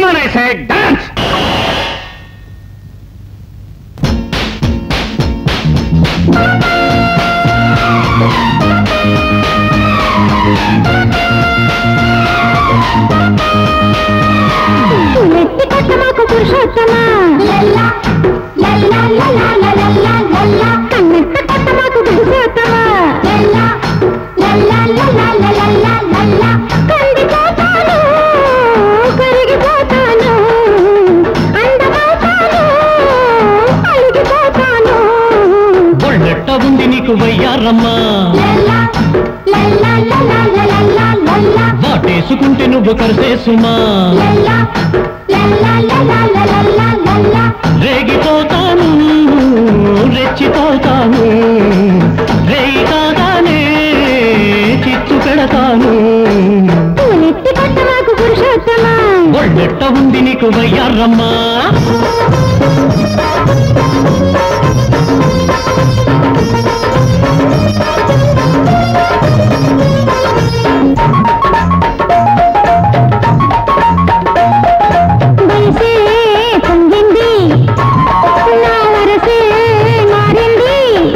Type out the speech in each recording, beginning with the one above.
Come on I say dance నెత్తి కట్టమాకు పురుషోత్తమా కన్నెత్త కట్టమాకు పురుషోత్తమా కందిపోతాను కరిగిపోతాను అందమవుతాను అలిగిపోతాను ఒళ్ళెట్ట ఉంది నీకు వయ్యారమ్మా వాటేసుకుంటే నువ్వు కరిసేసుమా రేగిపోతాను రెచ్చిపోతాను రేయి కాగానే చిత్తు పెడతాను నెత్తి కట్టమాకు పురుషోత్తమా ఒళ్ళెట్ట ఉంది నీకు వయ్యారమ్మా వయసే పొంగింది నా వరసే మారింది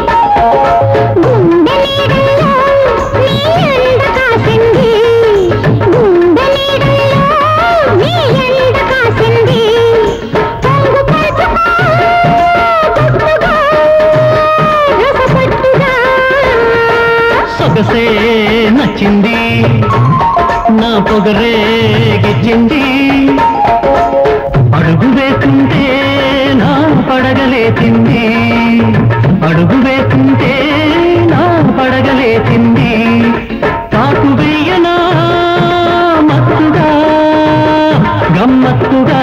గుండె నీడల్లో నీ ఎండ కాసింది గుండె నీడల్లో నీ ఎండ కాసింది పొంగు పరుచుకో గుట్టుగా రసపట్టుగా సొగసే నచ్చింది నా పొగరే గిచ్చింది అడుగు వేస్తుంటే నా పడగలేచింది అడుగు వేస్తుంటే నా పడగలేచింది తాకు వేయనా మత్తుగా గమ్మత్తుగా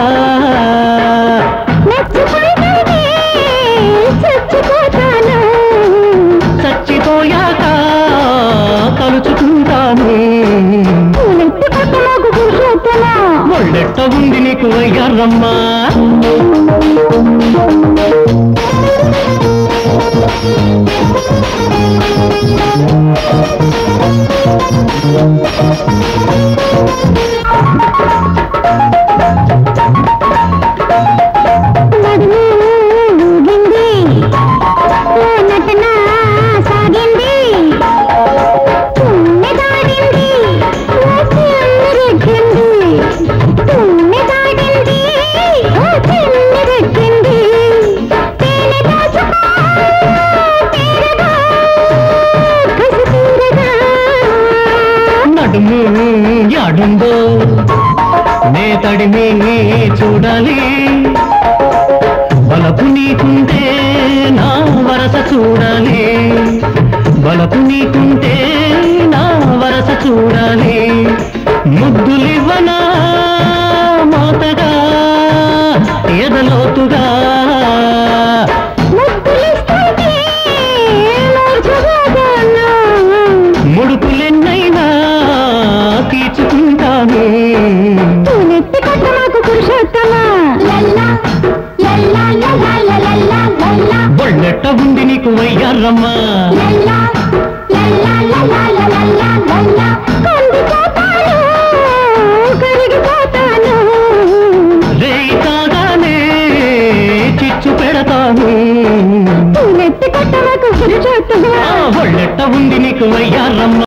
నచ్చిపోయింది చచ్చిపోతాను చచ్చిపోయాక తలుచుకుంటాను నెత్తి పట్టమాకు పురుషోత్తమా ఒళ్ళెట్ట ఉంది నీకు వయ్యారమ్మా నడుము ఊగింది ఓ నటన సాగింది తుమ్మె దాడింది ఓ తిమ్మిరెక్కింది తుమ్మె దాడింది ఓ తిమ్మిరెక్కింది తేనె దాచుకో తీరగా కసి తీరగా నడుము యాడుందో నే తడిమి చూడాలి బలపు నీకుంటే నా వరస చూడాలి బలపు నీకుంటే నా వరస చూడాలి ముద్దులివ్వనా మోతగా ఎదలోతుగా ముద్దులిస్తుంటే మూర్ఛపోతాను. ముడుకులెన్నైనా తీర్చుకుంటాను నెత్తి కట్టమాకు పురుషోత్తమా ఒళ్ళెట్ట ఉంది నీకు వయ్యారమ్మా కందిపోతాను కరిగిపోతాను రేయి కాగానే చిచ్చు పెడతాను నెత్తి కట్టమాకు పురుషోత్తమా ఆ ఒళ్ళెట్ట ఉంది నీకు వయ్యారమ్మా